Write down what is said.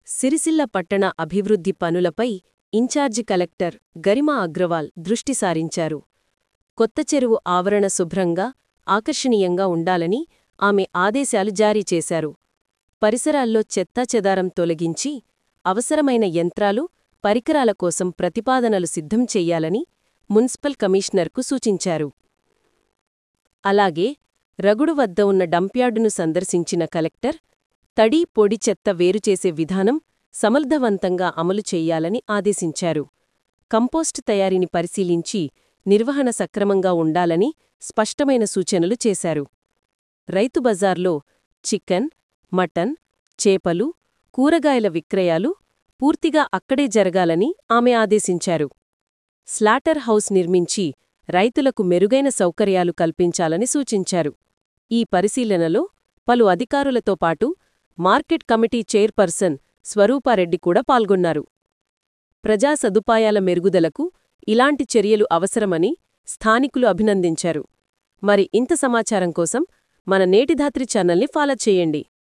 సిరిసిల్ల పట్టణ అభివృద్ధి పనులపై ఇన్ఛార్జి కలెక్టర్ గరిమా అగ్రవాల్ దృష్టి సారించారు కొత్త చెరువు ఆవరణ శుభ్రంగా ఆకర్షణీయంగా ఉండాలని ఆమె ఆదేశాలు జారీ చేశారు పరిసరాల్లో చెత్తాచెదారం తొలగించి అవసరమైన యంత్రాలు పరికరాల కోసం ప్రతిపాదనలు సిద్ధం చెయ్యాలని మున్సిపల్ కమిషనర్కు సూచించారు అలాగే రగుడు వద్ద ఉన్న డంప్యార్డును సందర్శించిన కలెక్టర్ తడి పొడి చెత్త వేరుచేసే విధానం సమర్థవంతంగా అమలు చెయ్యాలని ఆదేశించారు కంపోస్ట్ తయారీని పరిశీలించి నిర్వహణ సక్రమంగా ఉండాలని స్పష్టమైన సూచనలు చేశారు రైతు బజార్లో చికెన్ మటన్ చేపలు కూరగాయల విక్రయాలు పూర్తిగా అక్కడే జరగాలని ఆమె ఆదేశించారు స్లాటర్ హౌస్ నిర్మించి రైతులకు మెరుగైన సౌకర్యాలు కల్పించాలని సూచించారు ఈ పరిశీలనలో పలు అధికారులతో పాటు మార్కెట్ కమిటీ చైర్పర్సన్ స్వరూపారెడ్డి కూడా పాల్గొన్నారు ప్రజా సదుపాయాల మెరుగుదలకు ఇలాంటి చర్యలు అవసరమని స్థానికులు అభినందించారు మరి ఇంత సమాచారం కోసం మన నేటిధాత్రి ఛానల్ని ఫాలో చేయండి